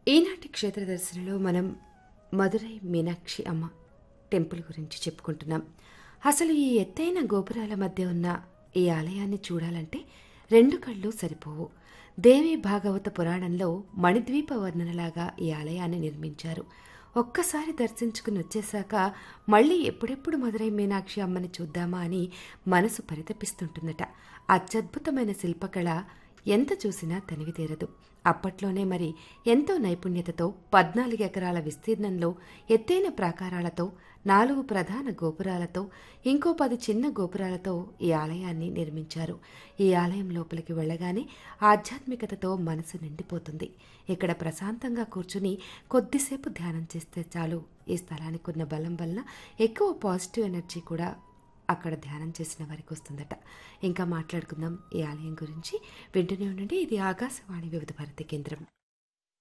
ఈనాటి క్షేత్ర దర్శనలో మనం మదురై మీనాక్షి అమ్మ టెంపుల్ గురించి చెప్పుకుంటున్నాం అసలు ఈ ఎత్తైన గోపురాల మధ్య ఉన్న ఈ ఆలయాన్ని చూడాలంటే రెండు కళ్ళు సరిపోవు దేవి భాగవత పురాణంలో మణిద్వీప వర్ణనలాగా ఈ ఆలయాన్ని నిర్మించారు ఒక్కసారి దర్శించుకుని వచ్చేశాక మళ్ళీ ఎప్పుడెప్పుడు మదురై మీనాక్షి అమ్మని చూద్దామా అని మనసు పరితపిస్తుంటుందట అత్యద్భుతమైన శిల్పకళ ఎంత చూసినా తనివి తీరదు అప్పట్లోనే మరి ఎంతో నైపుణ్యతతో పద్నాలుగు ఎకరాల విస్తీర్ణంలో ఎత్తైన ప్రాకారాలతో నాలుగు ప్రధాన గోపురాలతో ఇంకో పది చిన్న గోపురాలతో ఈ ఆలయాన్ని నిర్మించారు ఈ ఆలయం లోపలికి వెళ్ళగానే ఆధ్యాత్మికతతో మనసు నిండిపోతుంది ఇక్కడ ప్రశాంతంగా కూర్చుని కొద్దిసేపు ధ్యానం చేస్తే చాలు ఈ స్థలానికి ఉన్న బలం వల్ల ఎక్కువ పాజిటివ్ ఎనర్జీ కూడా అక్కడ ధ్యానం చేసిన వారికి వస్తుందట ఇంకా మాట్లాడుకుందాం ఈ ఆలయం గురించి వింటూనే ఉండండి ఇది ఆకాశవాణి వివిధ భారతి కేంద్రం